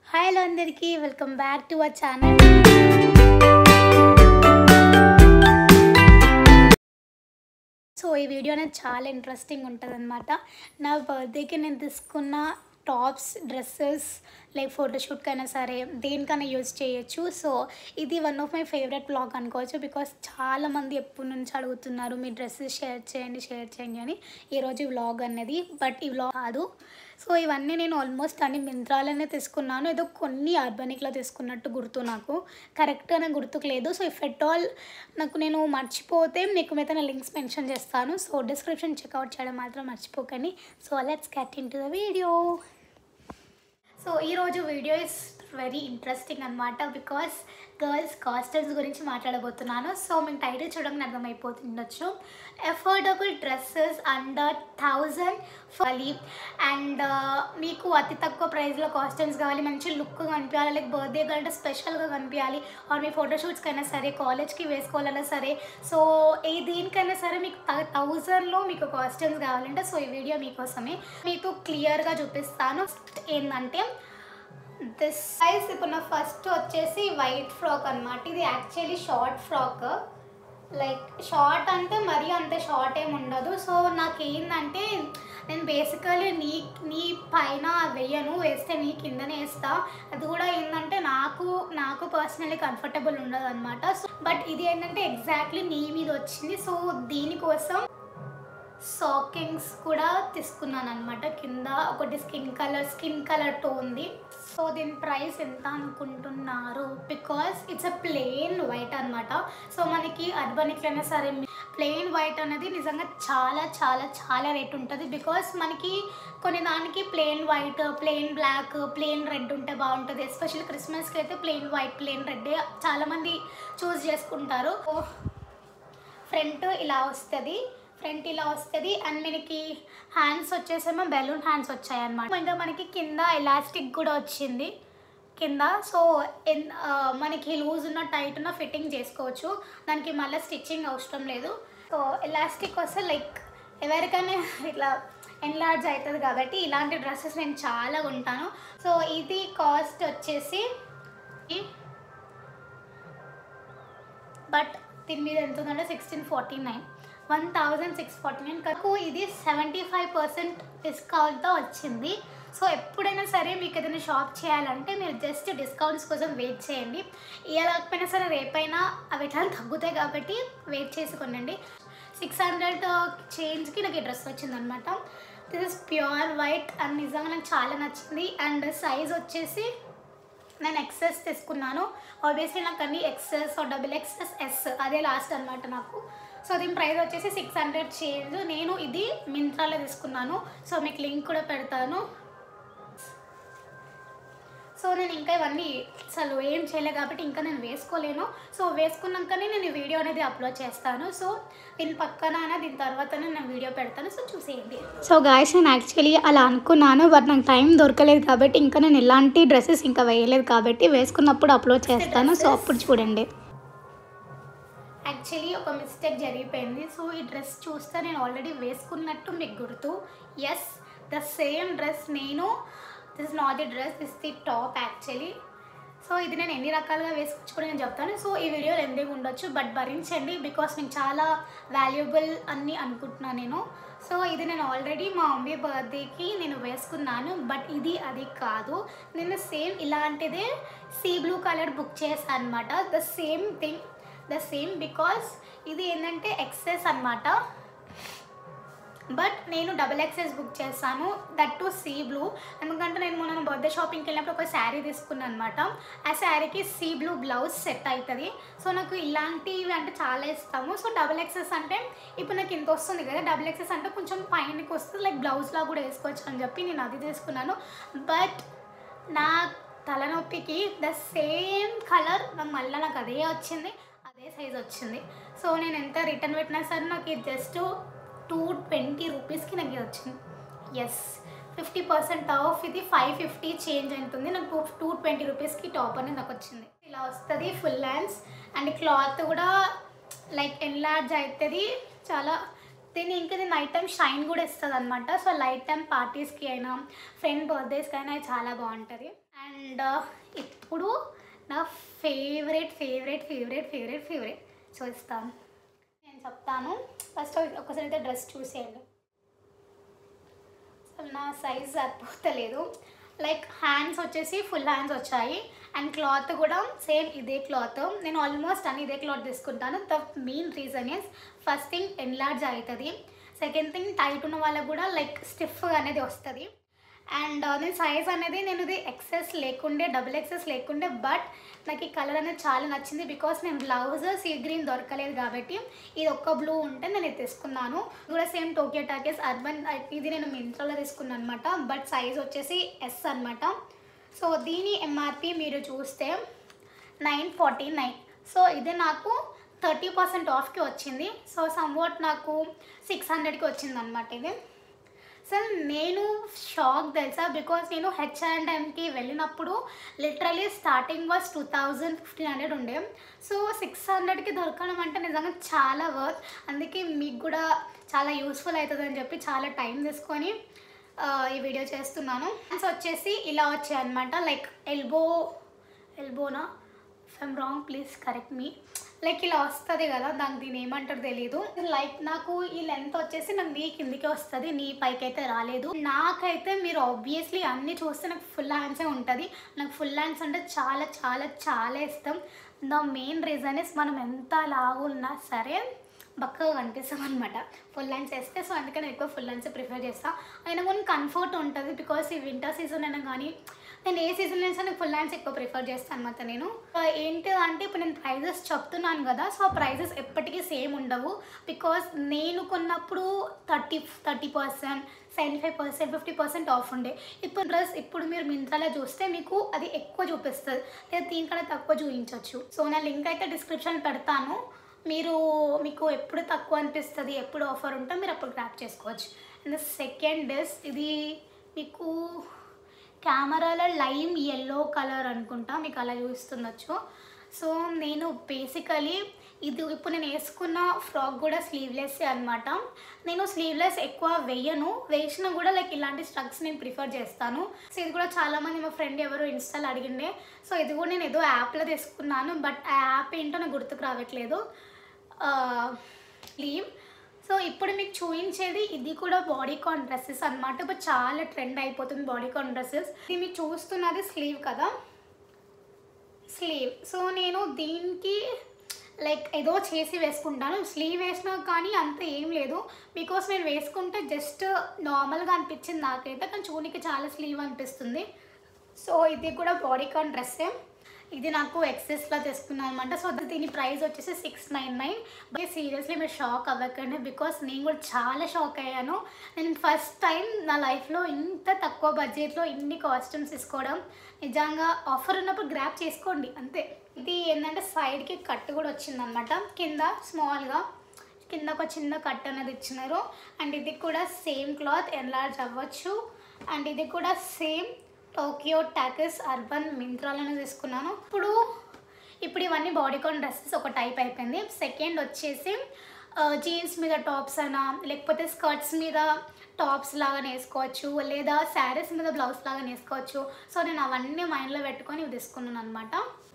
hi hello అందరికీ welcome back to our channel so ఈ video అనేది చాలా ఇంట్రెస్టింగ్ ఉంటుంది అనమాట నా బర్త్డేకి నేను తీసుకున్న టాప్స్ డ్రెస్సెస్ లైక్ ఫోటోషూట్కైనా సరే దేనికైనా యూజ్ చేయొచ్చు సో ఇది one of my favourite blog అనుకోవచ్చు బికాస్ చాలామంది ఎప్పటి నుంచి అడుగుతున్నారు మీ డ్రెస్సెస్ షేర్ చేయండి షేర్ చేయండి అని ఈరోజు ఈ వ్లాగ్ అనేది బట్ ఈ వ్లాగ్ కాదు సో ఇవన్నీ నేను ఆల్మోస్ట్ అన్ని మింత్రాలనే తీసుకున్నాను ఏదో కొన్ని ఆర్గానిక్లో తీసుకున్నట్టు గుర్తు నాకు కరెక్ట్గా నాకు గుర్తుకు లేదు సో ఇఫ్ ఎట్ ఆల్ నాకు నేను మర్చిపోతే మీకు మీద నా లింక్స్ మెన్షన్ చేస్తాను సో డిస్క్రిప్షన్ చెక్అవుట్ చేయడం మాత్రం మర్చిపోకండి so let's get into the video so ఈరోజు వీడియో ఇస్ వెరీ ఇంట్రెస్టింగ్ అనమాట బికాస్ గర్ల్స్ కాస్టమ్స్ గురించి మాట్లాడబోతున్నాను సో మీకు టైటిల్ చూడగానే అర్థమైపోతుండొచ్చు అఫోర్డబుల్ డ్రెస్సెస్ అండర్ థౌజండ్ ఫాలి అండ్ మీకు అతి తక్కువ ప్రైస్లో కాస్ట్యూమ్స్ కావాలి మంచి లుక్ కనిపించాలి లైక్ బర్త్డే కంటే స్పెషల్గా కనిపించాలి ఆర్ మీ ఫోటోషూట్స్కి అయినా సరే కాలేజ్కి వేసుకోవాలన్నా సరే సో ఏ దేనికైనా సరే మీకు థౌజండ్లో మీకు కాస్ట్యూమ్స్ కావాలంటే సో ఈ వీడియో మీకోసమే మీకు క్లియర్గా చూపిస్తాను ఏంటంటే దిస్ సైజ్ ఇప్పుడు నా ఫస్ట్ వచ్చేసి వైట్ ఫ్రాక్ అనమాట ఇది actually short frock like short అంటే మరీ అంత షార్ట్ ఏమి ఉండదు సో నాకు ఏంటంటే నేను బేసికలీ నీ నీ పైన వేయను వేస్తే నీ కిందనే వేస్తా అది కూడా ఏంటంటే నాకు నాకు పర్సనలీ కంఫర్టబుల్ ఉండదు అనమాట సో బట్ ఇది ఏంటంటే ఎగ్జాక్ట్లీ నీ మీద వచ్చింది సో దీనికోసం సాకింగ్స్ కూడా తీసుకున్నాను అనమాట కింద ఒకటి స్కిన్ కలర్ స్కిన్ కలర్ టోన్ది సో దీని ప్రైస్ ఎంత అనుకుంటున్నారు because it's a plain white అనమాట సో మనకి అర్బనిక్లైనా సరే ప్లెయిన్ వైట్ అనేది నిజంగా చాలా చాలా చాలా రేట్ ఉంటుంది బికాస్ మనకి కొన్ని దానికి plain white plain black plain red ఉంటే బాగుంటుంది ఎస్పెషల్లీ క్రిస్మస్కి అయితే ప్లెయిన్ వైట్ ప్లెయిన్ రెడ్ చాలామంది చూస్ చేసుకుంటారు ఫ్రంట్ ఇలా వస్తుంది ఫ్రంట్ ఇలా వస్తుంది అండ్ మనకి హ్యాండ్స్ వచ్చేసేమో బెలూన్ హ్యాండ్స్ వచ్చాయి అనమాట ఇంకా మనకి కింద ఎలాస్టిక్ కూడా వచ్చింది కింద సో ఎన్ ఆ, మనకి లూజ్ ఉన్న టైట్ ఉన్న ఫిట్టింగ్ చేసుకోవచ్చు దానికి మళ్ళీ స్టిచ్చింగ్ అవసరం లేదు సో ఎలాస్టిక్ వస్తే లైక్ ఎవరికైనా ఇట్లా ఎన్లార్జ్ అవుతుంది కాబట్టి ఇలాంటి డ్రెస్సెస్ నేను చాలా కొంటాను సో ఇది కాస్ట్ వచ్చేసి బట్ దీని మీద ఎంత ఉందంటే sixteen forty nine one thousand six forty nine నాకు ఇది సెవెంటీ ఫైవ్ పర్సెంట్ డిస్కౌంట్తో వచ్చింది సో ఎప్పుడైనా సరే మీకు ఏదైనా షాప్ చేయాలంటే మీరు జస్ట్ డిస్కౌంట్స్ కోసం వెయిట్ చేయండి ఇవ్వలేకపోయినా సరే రేపైనా అవి ఎట్లా తగ్గుతాయి కాబట్టి వెయిట్ చేసి కొనండి సిక్స్ హండ్రెడ్ చేంజ్కి నాకు ఈ డ్రెస్ వచ్చిందనమాట this is pure white and నిజంగా నాకు చాలా నచ్చింది అండ్ సైజ్ వచ్చేసి నేను ఎక్సెస్ తీసుకున్నాను ఆబ్వియస్లీ నాకు అన్ని ఎక్సెస్ డబుల్ ఎక్సెస్ ఎస్ అదే లాస్ట్ అనమాట నాకు సో దీని ప్రైస్ వచ్చేసి సిక్స్ హండ్రెడ్ చేంజ్ నేను ఇది మింత్రాలో తీసుకున్నాను సో మీకు లింక్ కూడా పెడతాను సో నేను ఇంకా ఇవన్నీ అసలు ఏం చేయలేదు కాబట్టి ఇంకా నేను వేసుకోలేను సో వేసుకున్నాకనే నేను ఈ వీడియో అనేది అప్లోడ్ చేస్తాను సో దీని పక్కన దీని తర్వాతనే నేను వీడియో పెడతాను సో చూసేయండి సో గాయస్ నేను యాక్చువల్లీ అలా అనుకున్నాను బట్ నాకు టైం దొరకలేదు కాబట్టి ఇంకా నేను ఎలాంటి డ్రెస్సెస్ ఇంకా వేయలేదు కాబట్టి వేసుకున్నప్పుడు అప్లోడ్ చేస్తాను సో అప్పుడు చూడండి యాక్చువల్లీ ఒక మిస్టేక్ జరిగిపోయింది సో ఈ డ్రెస్ చూస్తే నేను ఆల్రెడీ వేసుకున్నట్టు మీకు గుర్తు ఎస్ ద సేమ్ డ్రెస్ నేను this not the dress this the top actually so ఇది నేను ఎన్ని రకాలుగా వేసుకోవచ్చు కూడా నేను చెప్తాను సో ఈ వీడియో లెందీగా ఉండొచ్చు బట్ భరించండి బికాస్ నేను చాలా వాల్యుబుల్ అని అనుకుంటున్నాను నేను సో ఇది నేను ఆల్రెడీ మా మమ్మీ బర్త్డేకి నేను వేసుకున్నాను బట్ ఇది అది కాదు నేను సేమ్ ఇలాంటిదే సీ బ్లూ కలర్ బుక్ చేశాను అనమాట the same thing the same because ఇది ఏంటంటే ఎక్సెస్ అనమాట బట్ నేను డబుల్ ఎక్సెస్ బుక్ చేస్తాను దట్ టు సీ బ్లూ ఎందుకంటే నేను మొన్న బర్త్డే షాపింగ్కి వెళ్ళినప్పుడు ఒక శారీ తీసుకున్నాను అనమాట ఆ శారీకి సీ బ్లూ బ్లౌజ్ సెట్ అవుతుంది సో నాకు ఇలాంటివి అంటే చాలా ఇస్తాము సో డబుల్ ఎక్సెస్ అంటే ఇప్పుడు నాకు ఇంత వస్తుంది కదా డబుల్ ఎక్సెస్ అంటే కొంచెం పైనకి వస్తుంది లైక్ బ్లౌజ్లా కూడా వేసుకోవచ్చు అని చెప్పి నేను అది తీసుకున్నాను బట్ నా తలనొప్పికి ద సేమ్ కలర్ నాకు మళ్ళీ నాకు అదే వచ్చింది అదే సైజ్ వచ్చింది సో నేను ఎంత రిటర్న్ పెట్టినా సరే నాకు ఇది జస్ట్ టూ ట్వంటీ రూపీస్కి నాకు ఇది వచ్చింది ఎస్ ఫిఫ్టీ పర్సెంట్ ఆఫ్ ఇది ఫైవ్ ఫిఫ్టీ చేంజ్ అవుతుంది నాకు టూ టూ ట్వంటీ రూపీస్కి టాప్ అనేది నాకు వచ్చింది ఇలా వస్తుంది ఫుల్ హ్యాండ్స్ అండ్ క్లాత్ కూడా లైక్ ఎన్లార్జ్ అవుతుంది చాలా దీని ఇంకా దీని నైట్ టైం షైన్ కూడా ఇస్తుంది అనమాట సో లైట్ టైం పార్టీస్కి అయినా ఫ్రెండ్ బర్త్డేస్కి అయినా ఇది చాలా బాగుంటుంది అండ్ ఇప్పుడు నా favourite favourite favourite favourite favourite చూస్తాను నేను చెప్తాను ఫస్ట్ ఒకసారి అయితే డ్రెస్ చూసేయండి అసలు నా సైజ్ సరిపోతలేదు లైక్ హ్యాండ్స్ వచ్చేసి ఫుల్ హ్యాండ్స్ వచ్చాయి అండ్ క్లాత్ కూడా సేమ్ ఇదే క్లాత్ నేను ఆల్మోస్ట్ అన్ని ఇదే క్లాత్ తీసుకుంటాను the main reason is first thing enlarge అవుతుంది సెకండ్ థింగ్ టైట్ ఉన్న వాళ్ళకు కూడా లైక్ స్టిఫ్గా అనేది వస్తుంది అండ్ నేను సైజ్ అనేది నేను ఇది ఎక్సెస్ లేకుండే డబుల్ ఎక్సెస్ లేకుండే బట్ నాకు ఈ కలర్ అనేది చాలా నచ్చింది బికాస్ నేను బ్లౌజ్ సీ గ్రీన్ దొరకలేదు కాబట్టి ఇది ఒక్క బ్లూ ఉంటే నేను ఇది తీసుకున్నాను ఇది కూడా సేమ్ టోకియో టాకెస్ అర్బన్ ఇది నేను మింత్రాలో తీసుకున్నాను అనమాట బట్ సైజ్ వచ్చేసి ఎస్ అనమాట సో దీని ఎంఆర్పి మీరు చూస్తే నైన్ ఫార్టీ నైన్ సో ఇది నాకు థర్టీ పర్సెంట్ ఆఫ్కి వచ్చింది సో సమ్వాట్ నాకు సిక్స్ హండ్రెడ్కి వచ్చింది అనమాట ఇది సో నేను షాక్ తెలుసా బికాస్ నేను హెచ్ అండ్ ఎంకి వెళ్ళినప్పుడు literally starting was two thousand fifteen hundred ఉండే సో సిక్స్ హండ్రెడ్కి దొరకడం అంటే నిజంగా చాలా వర్త్ అందుకే మీకు కూడా చాలా యూస్ఫుల్ అవుతుంది అని చెప్పి చాలా టైం తీసుకొని ఆ, ఈ వీడియో చేస్తున్నాను సో వచ్చేసి ఇలా వచ్చాయి అనమాట లైక్ ఎల్బో ఎల్బోనా I'm wrong please correct me like ఇలా వస్తుంది కదా దానికి దీని ఏమంటారు తెలియదు లైక్ నాకు ఈ లెంత్ వచ్చేసి నాకు నీ కిందికి వస్తుంది నీ పైకి అయితే రాలేదు నాకైతే మీరు ఆబ్వియస్లీ అన్ని చూస్తే నాకు ఫుల్ హ్యాండ్సే ఉంటుంది నాకు ఫుల్ హ్యాండ్స్ అంటే చాలా చాలా చాలా ఇష్టం ద మెయిన్ రీజన్ ఇస్ మనం ఎంత లావు ఉన్నా సరే బక్కగా కనిపిస్తాం అనమాట ఫుల్ లైన్స్ వేస్తే సో అందుకని నేను ఎక్కువ ఫుల్ లైన్స్ ప్రిఫర్ చేస్తాను అయినా కొన్ని కంఫర్ట్ ఉంటుంది బికాస్ ఈ వింటర్ సీజన్ అయినా కానీ నేను ఏ సీజన్ అయినా సరే ఫుల్ లైన్స్ ఎక్కువ ప్రిఫర్ చేస్తాను అనమాట నేను ఆ, ఏంటి అంటే ఇప్పుడు నేను ప్రైజెస్ చెప్తున్నాను కదా సో ఆ ప్రైజెస్ ఎప్పటికీ సేమ్ ఉండవు బికాస్ నేను కొన్నప్పుడు thirty thirty percent seventy five percent fifty percent off ఉండే ఇప్పుడు డ్రెస్ ఇప్పుడు మీరు మింత్రాలో చూస్తే మీకు అది ఎక్కువ చూపిస్తుంది లేదా దీనికన్నా తక్కువ చూపించవచ్చు సో నా లింక్ అయితే డిస్క్రిప్షన్ పెడతాను మీరు మీకు ఎప్పుడు తక్కువ అనిపిస్తుంది ఎప్పుడు ఆఫర్ ఉంటే మీరు అప్పుడు గ్రాప్ చేసుకోవచ్చు అండ్ సెకండ్ ఇస్ ఇది మీకు కెమెరాలో లైమ్ ఎల్లో కలర్ అనుకుంటా మీకు అలా చూస్తుండొచ్చు సో నేను బేసికలీ ఇది ఇప్పుడు నేను వేసుకున్న ఫ్రాక్ కూడా స్లీవ్లెస్ అనమాట నేను స్లీవ్లెస్ ఎక్కువ వేయను వేసినా కూడా లైక్ ఇలాంటి స్ట్రక్స్ నేను ప్రిఫర్ చేస్తాను సో ఇది కూడా చాలామంది మా ఫ్రెండ్ ఎవరు ఇన్స్టాల్ అడిగిండే సో ఇది కూడా నేను ఏదో యాప్లో తీసుకున్నాను బట్ ఆ యాప్ ఏంటో నాకు గుర్తుకు రావట్లేదు లీవ్ సో ఇప్పుడు మీకు చూపించేది ఇది కూడా బాడీ కాన్ డ్రెస్సెస్ అనమాట ఇప్పుడు చాలా ట్రెండ్ అయిపోతుంది బాడీ కాన్ డ్రెస్సెస్ ఇది మీరు చూస్తున్నది స్లీవ్ కదా స్లీవ్ సో నేను దీనికి లైక్ ఏదో చేసి వేసుకుంటాను స్లీవ్ వేసినా కానీ అంత ఏం లేదు బికాస్ నేను వేసుకుంటే జస్ట్ నార్మల్గా అనిపించింది నాకైతే కానీ చూనికి చాలా స్లీవ్ అనిపిస్తుంది సో ఇది కూడా బాడీ కాన్ డ్రెస్సే ఇది నాకు ఎక్సెస్లో తీసుకున్నాను అనమాట సో దీని ప్రైస్ వచ్చేసి six nine nine but seriously మీరు షాక్ అవ్వకండి బికాస్ నేను కూడా చాలా షాక్ అయ్యాను నేను ఫస్ట్ టైం నా లైఫ్లో ఇంత తక్కువ బడ్జెట్లో ఇన్ని కాస్ట్యూమ్స్ తీసుకోవడం నిజంగా ఆఫర్ ఉన్నప్పుడు గ్రాప్ చేసుకోండి అంతే ఇది ఏంటంటే సైడ్కి కట్ కూడా వచ్చిందనమాట కింద స్మాల్గా కింద ఒక చిన్న కట్ అనేది ఇచ్చినారు అండ్ ఇది కూడా సేమ్ క్లాత్ ఎన్లార్జ్ అవ్వచ్చు అండ్ ఇది కూడా సేమ్ టోకియో టాకెస్ అర్బన్ మింత్రాలను తీసుకున్నాను ఇప్పుడు ఇప్పుడు ఇవన్నీ బాడీకాన్ డ్రెస్సెస్ ఒక టైప్ అయిపోయింది సెకండ్ వచ్చేసి జీన్స్ మీద టాప్స్ అయినా లేకపోతే స్కర్ట్స్ మీద టాప్స్ లాగా వేసుకోవచ్చు లేదా శారీస్ మీద బ్లౌజ్ లాగా వేసుకోవచ్చు సో నేను అవన్నీ మైండ్లో పెట్టుకొని ఇవి తీసుకున్నాను అనమాట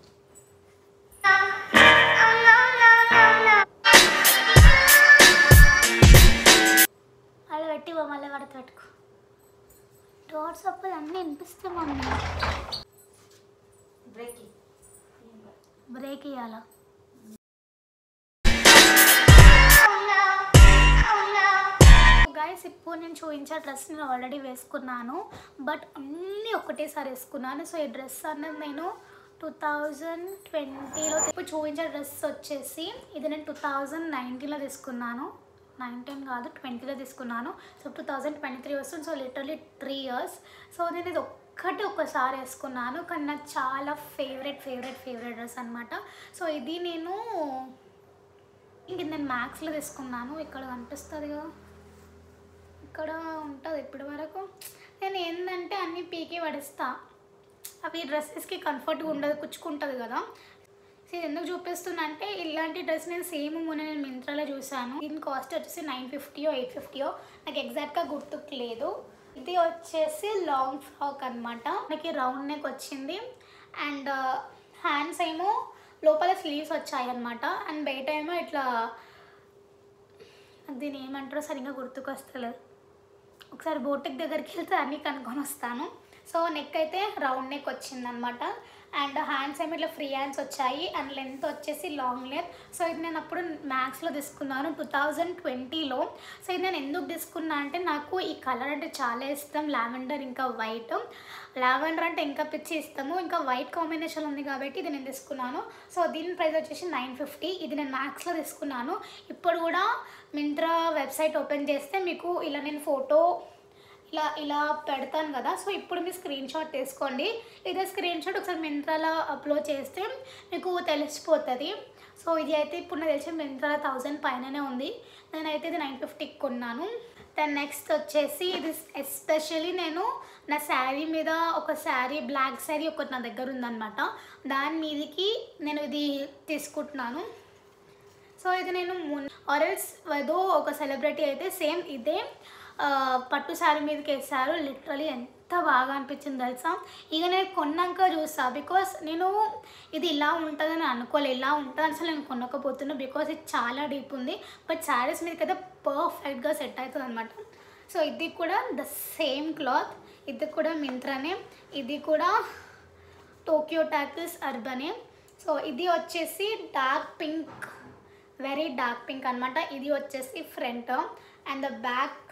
అలా పెట్టి ఇవ్వ, మళ్ళీ పడితే పెట్టుకో డోర్స్ అప్పుడు అన్నీ వినిపిస్తాయి మమ్మీ బ్రేక్ బ్రేక్ ఇవ్వాలా గైస్ ఇప్పుడు నేను చూపించే డ్రెస్ నేను ఆల్రెడీ వేసుకున్నాను బట్ అన్నీ ఒకటేసారి వేసుకున్నాను సో ఈ డ్రెస్ అన్నది నేను టూ థౌజండ్ ట్వంటీలో ఇప్పుడు చూపించే డ్రెస్ వచ్చేసి ఇది నేను టూ థౌజండ్ నైన్టీన్లో తీసుకున్నాను నైన్టీన్ కాదు ట్వంటీలో తీసుకున్నాను so two thousand twenty three వస్తుంది so literally three years so నేను ఇది ఒక్కటి ఒక్కసారి వేసుకున్నాను కానీ నాకు చాలా ఫేవరెట్ ఫేవరెట్ ఫేవరెట్ డ్రెస్ అనమాట సో ఇది నేను ఇంక నేను మ్యాక్స్లో తీసుకున్నాను ఇక్కడ కనిపిస్తుంది కదా ఇక్కడ ఉంటుంది ఇప్పటి వరకు నేను ఏంటంటే అన్నీ పీకి పడిస్తా అవి డ్రెస్సెస్కి కంఫర్ట్గా ఉండదు కుచ్చుకుంటుంది కదా సో ఇది ఎందుకు చూపిస్తున్నా అంటే ఇలాంటి డ్రెస్ నేను సేమ్ మొన్న నేను మింత్రాలో చూసాను దీని కాస్ట్ వచ్చేసి నైన్ ఫిఫ్టీయో ఎయిట్ ఫిఫ్టీయో నాకు ఎగ్జాక్ట్గా గుర్తుకు లేదు ఇది వచ్చేసి లాంగ్ ఫ్రాక్ అనమాట మనకి రౌండ్ నెక్ వచ్చింది అండ్ హ్యాండ్స్ ఏమో లోపల స్లీవ్స్ వచ్చాయి అనమాట అండ్ బయట ఏమో ఇట్లా దీని ఏమంటారో సరిగ్గా గుర్తుకొస్తలేదు ఒకసారి బోటిక్ దగ్గరికి వెళ్తే అన్నీ కనుక్కొని వస్తాను సో నెక్ అయితే రౌండ్ నెక్ వచ్చిందనమాట అండ్ హ్యాండ్స్ ఏమో ఇట్లా ఫ్రీ హ్యాండ్స్ వచ్చాయి అండ్ లెంత్ వచ్చేసి లాంగ్ లెంత్ సో ఇది నేను అప్పుడు మ్యాథ్స్లో తీసుకున్నాను టూ థౌజండ్ ట్వంటీలో సో ఇది నేను ఎందుకు తీసుకున్నా అంటే నాకు ఈ కలర్ అంటే చాలా ఇష్టం లావెండర్ ఇంకా వైట్ లావెండర్ అంటే ఇంకా పిచ్చి ఇస్తాము ఇంకా వైట్ కాంబినేషన్ ఉంది కాబట్టి ఇది నేను తీసుకున్నాను సో దీని ప్రైస్ వచ్చేసి నైన్ ఫిఫ్టీ ఇది నేను మ్యాక్స్లో తీసుకున్నాను ఇప్పుడు కూడా మింత్రా వెబ్సైట్ ఓపెన్ చేస్తే మీకు ఇలా నేను ఫోటో ఇలా ఇలా పెడతాను కదా సో ఇప్పుడు మీ స్క్రీన్ షాట్ తీసుకోండి ఇదే స్క్రీన్ షాట్ ఒకసారి మింత్రాలో అప్లోడ్ చేస్తే మీకు తెలిసిపోతుంది సో ఇది అయితే ఇప్పుడు నాకు తెలిసి మింత్రాలో థౌజండ్ పైననే ఉంది నేనైతే ఇది నైన్ ఫిఫ్టీకి కొన్నాను దెన్ నెక్స్ట్ వచ్చేసి ఇది ఎస్పెషల్లీ నేను నా శారీ మీద ఒక శారీ బ్లాక్ శారీ ఒకటి నా దగ్గర ఉందన్నమాట దాని మీదకి నేను ఇది తీసుకుంటున్నాను సో ఇది నేను ఆరెల్స్ ఏదో ఒక సెలబ్రిటీ అయితే సేమ్ ఇదే ఆ, పట్టు శారీ మీదకి వేసారు లిటరలీ ఎంత బాగా అనిపించింది తెలుసా ఇక నేను కొన్నాక చూసా బికాస్ నేను ఇది ఇలా ఉంటుందని అనుకోలే ఇలా ఉంటుంది అసలు నేను కొనకపోతున్నా బికాస్ ఇది చాలా డీప్ ఉంది బట్ శారీస్ మీదకి అయితే పర్ఫెక్ట్గా సెట్ అవుతుంది అనమాట సో ఇది కూడా ద సేమ్ క్లాత్ ఇది కూడా మింత్రానే ఇది కూడా టోక్యో టాకిస్ అర్బనే సో ఇది వచ్చేసి dark pink very dark pink అనమాట ఇది వచ్చేసి front and the back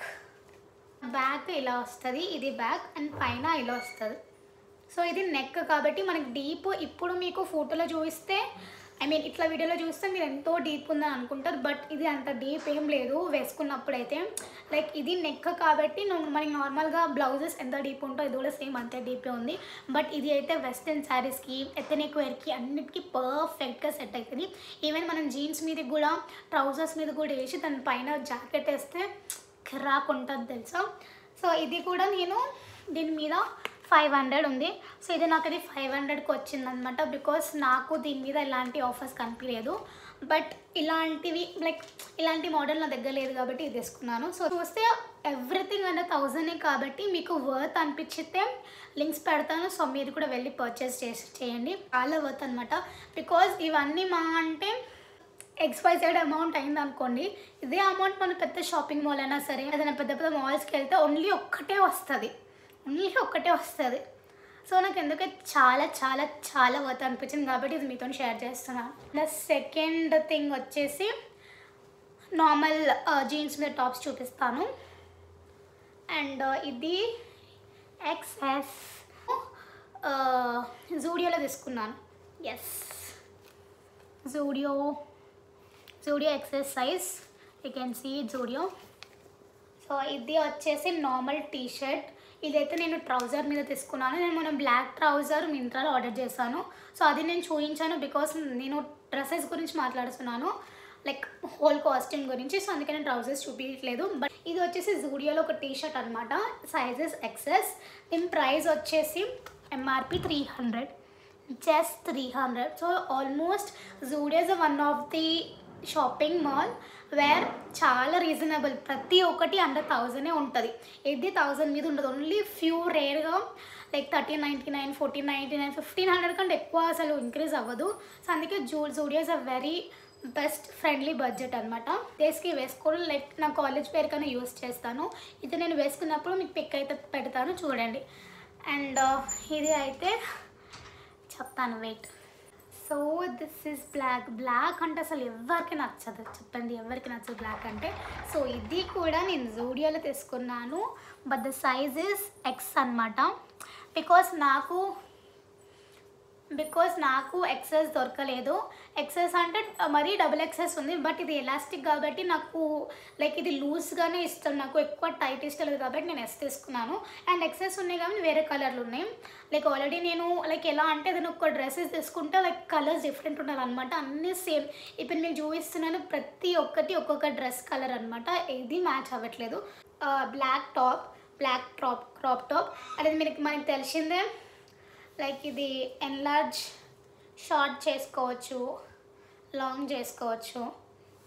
back ఇలా వస్తుంది ఇది బ్యాక్ అండ్ పైన ఇలా వస్తుంది సో ఇది నెక్ కాబట్టి మనకి డీప్ ఇప్పుడు మీకు ఫోటోలో చూపిస్తే ఐ మీన్ ఇట్లా వీడియోలో చూస్తే మీరు ఎంతో డీప్ ఉందని అనుకుంటారు బట్ ఇది అంత డీప్ ఏం లేదు వేసుకున్నప్పుడైతే లైక్ ఇది నెక్ కాబట్టి నువ్వు మనకి నార్మల్గా బ్లౌజెస్ ఎంత డీప్ ఉంటో ఇది కూడా సేమ్ అంతే డీపే ఉంది బట్ ఇది అయితే వెస్ట్రన్ శారీస్కి ఎథనిక్ వేర్కి అన్నిటికీ పర్ఫెక్ట్గా సెట్ అవుతుంది ఈవెన్ మనం జీన్స్ మీదకి కూడా ట్రౌజర్స్ మీద కూడా వేసి దాని పైన జాకెట్ వేస్తే కిరాక్ ఉంటుంది తెలుసా సో ఇది కూడా నేను దీని మీద ఫైవ్ హండ్రెడ్ ఉంది సో ఇది నాకు అది ఫైవ్ హండ్రెడ్కి వచ్చిందనమాట బికాస్ నాకు దీని మీద ఎలాంటి ఆఫర్స్ కనిపించలేదు బట్ ఇలాంటివి లైక్ ఇలాంటి మోడల్ నా దగ్గర లేదు కాబట్టి ఇది తీసుకున్నాను సో చూస్తే ఎవ్రీథింగ్ అంటే థౌజండే కాబట్టి మీకు వర్త్ అనిపించితే లింక్స్ పెడతాను సో మీరు కూడా వెళ్ళి పర్చేస్ చేసి చేయండి చాలా వర్త్ అనమాట బికాజ్ ఇవన్నీ మా అంటే ఎక్స్వైజెడ్ అమౌంట్ అయింది అనుకోండి ఇదే అమౌంట్ మన పెద్ద షాపింగ్ మాల్ అయినా సరే ఏదైనా పెద్ద పెద్ద మాల్స్కి వెళ్తే ఓన్లీ ఒక్కటే వస్తుంది ఓన్లీ ఒక్కటే వస్తుంది సో నాకు ఎందుకే చాలా చాలా చాలా వర్త్ అనిపించింది కాబట్టి ఇది మీతో షేర్ చేస్తున్నాను ద సెకండ్ థింగ్ వచ్చేసి నార్మల్ జీన్స్ మీద టాప్స్ చూపిస్తాను అండ్ ఇది ఎక్స్ఎస్ జూడియోలో తీసుకున్నాను yes Zudio Zudio XS size you can see Zudio so ఇది వచ్చేసి నార్మల్ టీ షర్ట్ ఇదైతే నేను ట్రౌజర్ మీద తీసుకున్నాను నేను మొన్న బ్లాక్ ట్రౌజర్ మింత్రాలో ఆర్డర్ చేశాను సో అది నేను చూపించాను బికాస్ నేను డ్రెస్సెస్ గురించి మాట్లాడుతున్నాను లైక్ హోల్ కాస్ట్యూమ్ గురించి సో అందుకే నేను ట్రౌజర్స్ చూపించట్లేదు బట్ ఇది వచ్చేసి జూడియోలో ఒక టీ షర్ట్ అనమాట సైజెస్ ఎక్సెస్ దీని ప్రైస్ వచ్చేసి MRP three hundred just three hundred so almost Zudio's one of the shopping mall where చాలా రీజనబుల్ ప్రతి ఒక్కటి అండర్ థౌజండే ఉంటుంది ఇది థౌజండ్ మీద ఉండదు ఓన్లీ ఫ్యూ రేర్గా like thirteen ninety nine fourteen ninety nine fifteen hundred కంటే ఎక్కువ అసలు ఇంక్రీజ్ అవ్వదు సో అందుకే జూ Zudio's a very best friendly budget అనమాట డేస్కి వేసుకోవడం లైక్ నా కాలేజ్ పేరు కన్నా యూస్ చేస్తాను ఇది నేను వేసుకున్నప్పుడు మీకు పిక్ అయితే పెడతాను చూడండి అండ్ ఇది అయితే చెప్తాను wait so this is black black అంటే అసలు ఎవరికి నచ్చదు చెప్పండి ఎవరికి నచ్చదు బ్లాక్ అంటే సో ఇది కూడా నేను జూడియోలో తీసుకున్నాను but the size is X అనమాట బికాస్ నాకు బికాస్ నాకు ఎక్సెస్ దొరకలేదు ఎక్సెస్ అంటే మరీ డబుల్ ఎక్సెస్ ఉంది బట్ ఇది ఎలాస్టిక్ కాబట్టి నాకు లైక్ ఇది లూజ్గానే ఇష్టం నాకు ఎక్కువ టైట్ ఇష్టం లేదు కాబట్టి నేను ఎస్ తీసుకున్నాను అండ్ ఎక్సెస్ ఉన్నాయి కాబట్టి వేరే కలర్లు ఉన్నాయి లైక్ ఆల్రెడీ నేను లైక్ ఎలా అంటే నేను ఒక డ్రెస్సెస్ తీసుకుంటే లైక్ కలర్స్ డిఫరెంట్ ఉండాలన్నమాట అన్నీ సేమ్ ఇప్పుడు నేను చూపిస్తున్నాను ప్రతి ఒక్కటి ఒక్కొక్క డ్రెస్ కలర్ అనమాట ఇది మ్యాచ్ అవ్వట్లేదు black top black top crop top అనేది మీకు మనకి తెలిసిందే లైక్ ఇది ఎన్లార్జ్ షార్ట్ చేసుకోవచ్చు లాంగ్ చేసుకోవచ్చు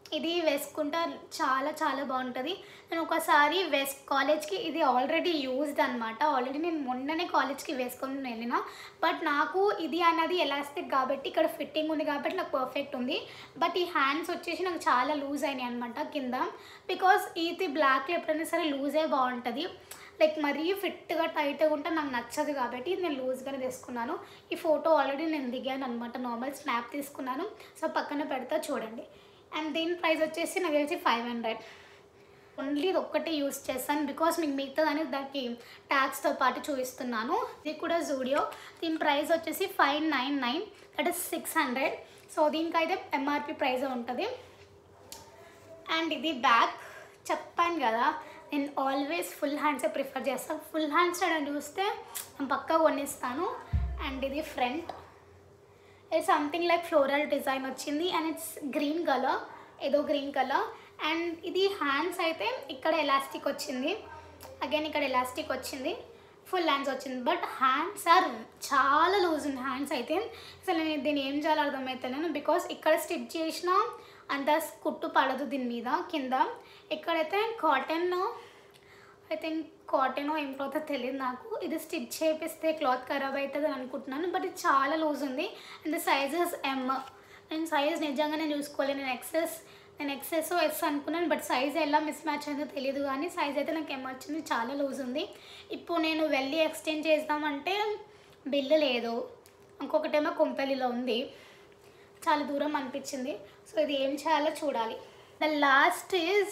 ఇది వేసుకుంటా చాలా చాలా బాగుంటుంది నేను ఒకసారి వేస్ కాలేజ్కి ఇది ఆల్రెడీ యూజ్డ్ అనమాట ఆల్రెడీ నేను మొన్ననే కాలేజ్కి వేసుకొని వెళ్ళిన బట్ నాకు ఇది అన్నది ఎలాస్టిక్ కాబట్టి ఇక్కడ ఫిట్టింగ్ ఉంది కాబట్టి నాకు పర్ఫెక్ట్ ఉంది బట్ ఈ హ్యాండ్స్ వచ్చేసి నాకు చాలా లూజ్ అయినాయి అనమాట కింద బికాస్ ఇది బ్లాక్లో ఎప్పుడైనా సరే లూజే బాగుంటుంది లైక్ మరీ ఫిట్గా టైట్గా ఉంటే నాకు నచ్చదు కాబట్టి ఇది నేను లూజ్గానే తీసుకున్నాను ఈ ఫోటో ఆల్రెడీ నేను దిగాను అనమాట నార్మల్ స్నాప్ తీసుకున్నాను సో పక్కన పెడతా చూడండి అండ్ దీని ప్రైస్ వచ్చేసి నాకు తెలిసి ఫైవ్ హండ్రెడ్ ఓన్లీ ఇది ఒక్కటే యూస్ చేస్తాను బికాస్ మీకు మిగతా దాన్ని దానికి ట్యాక్స్తో పాటు చూపిస్తున్నాను ఇది కూడా జూడియో దీని ప్రైస్ వచ్చేసి five nine nine that is six hundred so దీనికైతే ఎంఆర్పి ప్రైస్ ఉంటుంది అండ్ ఇది బ్యాగ్ చెప్పాను కదా నేను ఆల్వేస్ ఫుల్ హ్యాండ్సే ప్రిఫర్ చేస్తాను ఫుల్ హ్యాండ్స్ అని చూస్తే నేను పక్కా కొనిస్తాను అండ్ ఇది ఫ్రంట్ ఇది సంథింగ్ లైక్ ఫ్లోరల్ డిజైన్ వచ్చింది అండ్ ఇట్స్ గ్రీన్ కలర్ ఏదో గ్రీన్ కలర్ అండ్ ఇది హ్యాండ్స్ అయితే ఇక్కడ ఎలాస్టిక్ వచ్చింది అగైన్ ఇక్కడ ఎలాస్టిక్ వచ్చింది ఫుల్ హ్యాండ్స్ వచ్చింది బట్ హ్యాండ్స్ ఆర్ చాలా లూజ్ ఉంది హ్యాండ్స్ అయితే అసలు నేను దీన్ని ఏం చేయాలో అర్థమవుతలేను బికాస్ ఇక్కడ స్టిచ్ చేసిన అంత కుట్టు పడదు దీని మీద కింద ఇక్కడైతే కాటన్ ఐ థింక్ కాటన్ ఏం క్లాత్ తెలియదు నాకు ఇది స్టిచ్ చేపిస్తే క్లాత్ ఖరాబ్ అవుతుంది అని అనుకుంటున్నాను బట్ ఇది చాలా లూజ్ ఉంది అండ్ ద సైజెస్ ఎమ్ నేను సైజ్ నిజంగా నేను చూసుకోలేదు నేను ఎక్సెస్ నేను ఎక్సెస్ ఎస్ అనుకున్నాను బట్ సైజ్ ఎలా మిస్ మ్యాచ్ అయిందో తెలియదు కానీ సైజ్ అయితే నాకు ఎమ్ వచ్చింది చాలా లూజ్ ఉంది ఇప్పుడు నేను వెళ్ళి ఎక్స్చేంజ్ చేద్దామంటే బిల్లు లేదు ఇంకొకటేమో కొంపెల్లిలో ఉంది చాలా దూరం అనిపించింది సో ఇది ఏం చేయాలో చూడాలి the last is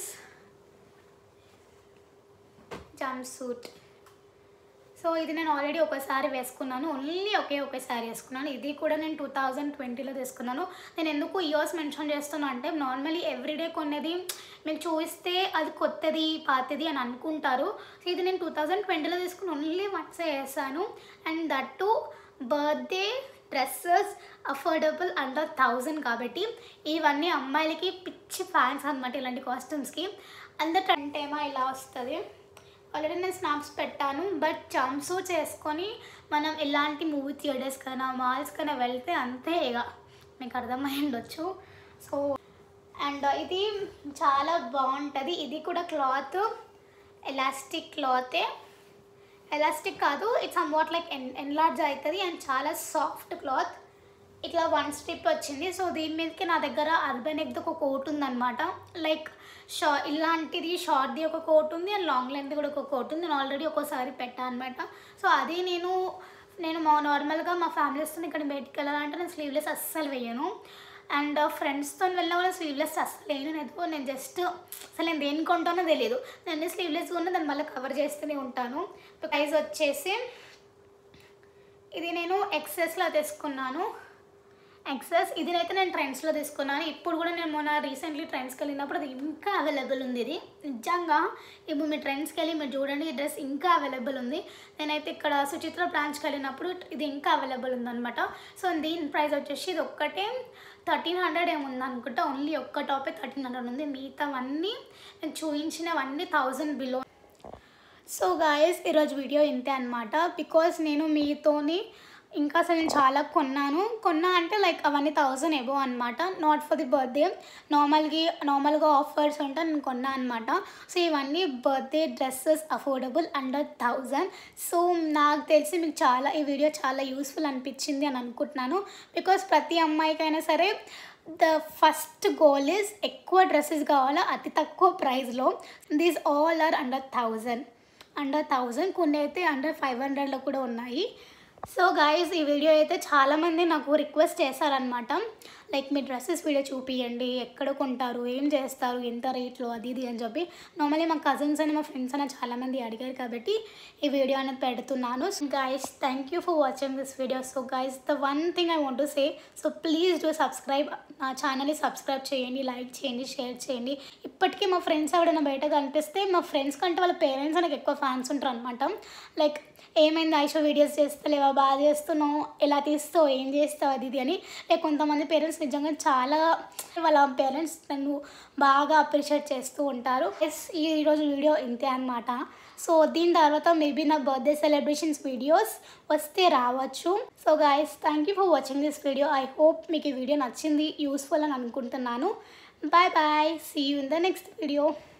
jumpsuit so ఇది నేను ఆల్రెడీ ఒకసారి వేసుకున్నాను ఓన్లీ ఒకే ఒకసారి వేసుకున్నాను ఇది కూడా నేను టూ థౌజండ్ ట్వంటీలో తీసుకున్నాను నేను ఎందుకు ఇయర్స్ మెన్షన్ చేస్తున్నా అంటే నార్మలీ ఎవ్రీడే కొనేది మీకు చూస్తే అది కొత్తది పాతది అని అనుకుంటారు సో ఇది నేను టూ థౌజండ్ ట్వంటీలో తీసుకుని ఓన్లీ వన్స్ వేసాను and that too birthday dresses affordable under thousand కాబట్టి ఇవన్నీ అమ్మాయిలకి పిచ్చి ఫ్యాన్స్ అనమాట ఇలాంటి కాస్ట్యూమ్స్కి అందరు అంటే ఏమో ఇలా వస్తుంది ఆల్రెడీ నేను స్నాప్స్ పెట్టాను బట్ జంప్ సూట్ చేసుకొని మనం ఎలాంటి మూవీ థియేటర్స్ కన్నా మాల్స్ కన్నా వెళ్తే అంతే ఇక మీకు అర్థమై ఉండొచ్చు సో అండ్ ఇది చాలా బాగుంటుంది ఇది కూడా క్లాత్ ఎలాస్టిక్ క్లాతే ఎలాస్టిక్ కాదు ఇట్స్ అమ్వాట్ లైక్ ఎన్ ఎన్లార్జ్ అవుతుంది అండ్ చాలా సాఫ్ట్ క్లాత్ ఇట్లా వన్ స్ట్రిప్ వచ్చింది సో దీని మీదకి నా దగ్గర అర్బన్ ఎగ్ది ఒక కోట్ ఉందన్నమాట లైక్ షా ఇలాంటిది షార్ట్ది ఒక కోట్ ఉంది అండ్ లాంగ్ లెంత్ కూడా ఒక కోట్ ఉంది నేను ఆల్రెడీ ఒక్కోసారి పెట్టాను అనమాట సో అది నేను నేను మా నార్మల్గా మా ఫ్యామిలీస్తో ఇక్కడ బయటికి వెళ్ళాలంటే నేను స్లీవ్లెస్ అస్సలు వేయను అండ్ ఫ్రెండ్స్తో వెళ్ళినా కూడా స్లీవ్లెస్ అస్సలు వేయను నేను నేను జస్ట్ అసలు నేను దేనికి కొంటానో తెలియదు నేను స్లీవ్లెస్ కూడా దాన్ని మళ్ళీ కవర్ చేస్తూనే ఉంటాను ప్రైస్ వచ్చేసి ఇది నేను ఎక్సెస్లో తీసుకున్నాను ఎక్సెస్ ఇది అయితే నేను ట్రెండ్స్లో తీసుకున్నాను ఇప్పుడు కూడా నేను మొన్న రీసెంట్లీ ట్రెండ్స్కి వెళ్ళినప్పుడు అది ఇంకా అవైలబుల్ ఉంది ఇది నిజంగా ఇప్పుడు మీ ట్రెండ్స్కి వెళ్ళి మీరు చూడండి ఈ డ్రెస్ ఇంకా అవైలబుల్ ఉంది నేనైతే ఇక్కడ సుచిత్ర బ్రాంచ్కి వెళ్ళినప్పుడు ఇది ఇంకా అవైలబుల్ ఉందన్నమాట సో దీని ప్రైస్ వచ్చేసి ఇది ఒక్కటే థర్టీన్ హండ్రెడ్ ఏముంది అనుకుంటా ఓన్లీ ఒక్క టాపే థర్టీన్ హండ్రెడ్ ఉంది మిగతావన్నీ నేను చూపించినవన్నీ థౌజండ్ బిలో సో గాయస్ ఈరోజు వీడియో ఇంతే అనమాట బికాస్ నేను మీతోని ఇంకా అసలు నేను చాలా కొన్నాను కొన్నా అంటే లైక్ అవన్నీ థౌజండ్ ఎబో అనమాట నాట్ ఫర్ ది బర్త్డే నార్మల్గా నార్మల్గా ఆఫర్స్ ఉంటే నేను కొన్నా అనమాట సో ఇవన్నీ birthday dresses affordable under thousand so నాకు తెలిసి మీకు చాలా ఈ వీడియో చాలా యూస్ఫుల్ అనిపించింది అని అనుకుంటున్నాను బికాస్ ప్రతి అమ్మాయికైనా సరే ద ఫస్ట్ గోల్ ఇస్ ఎక్కువ డ్రెస్సెస్ కావాలా అతి తక్కువ ప్రైస్లో these all are under thousand under thousand కొన్ని అయితే అండర్ ఫైవ్ హండ్రెడ్లో కూడా ఉన్నాయి సో గాయస్ ఈ వీడియో అయితే చాలామంది నాకు రిక్వెస్ట్ చేశారనమాట లైక్ మీ డ్రెస్సెస్ వీడియో చూపియండి ఎక్కడ కొంటారు ఏం చేస్తారు ఎంత రేట్లో అది ఇది అని చెప్పి నార్మల్లీ మా కజిన్స్ అని మా ఫ్రెండ్స్ అని చాలామంది అడిగారు కాబట్టి ఈ వీడియో అనేది పెడుతున్నాను guys thank you for watching this video so guys the one thing I want to say so please do subscribe నా ఛానల్ని సబ్స్క్రైబ్ చేయండి లైక్ చేయండి షేర్ చేయండి ఇప్పటికీ మా ఫ్రెండ్స్ ఎవరైనా బయట కనిపిస్తే మా ఫ్రెండ్స్ కంటే వాళ్ళ పేరెంట్స్ నాకు ఎక్కువ ఫ్యాన్స్ ఉంటారు అనమాట లైక్ ఏమైంది ఐషో వీడియోస్ చేస్తలేవా బాగా చేస్తున్నావు ఎలా తీస్తావు ఏం చేస్తావు అది ఇది అని లైక్ కొంతమంది పేరెంట్స్ నిజంగా చాలా వాళ్ళ పేరెంట్స్ నన్ను బాగా అప్రిషియేట్ చేస్తూ ఉంటారు ఎస్ ఈరోజు వీడియో ఇంతే అనమాట సో దీని తర్వాత మేబీ నా బర్త్డే సెలబ్రేషన్స్ వీడియోస్ వస్తే రావచ్చు so guys thank you for watching this video I hope మీకు ఈ వీడియో నచ్చింది యూస్ఫుల్ అని అనుకుంటున్నాను bye bye see you in the next video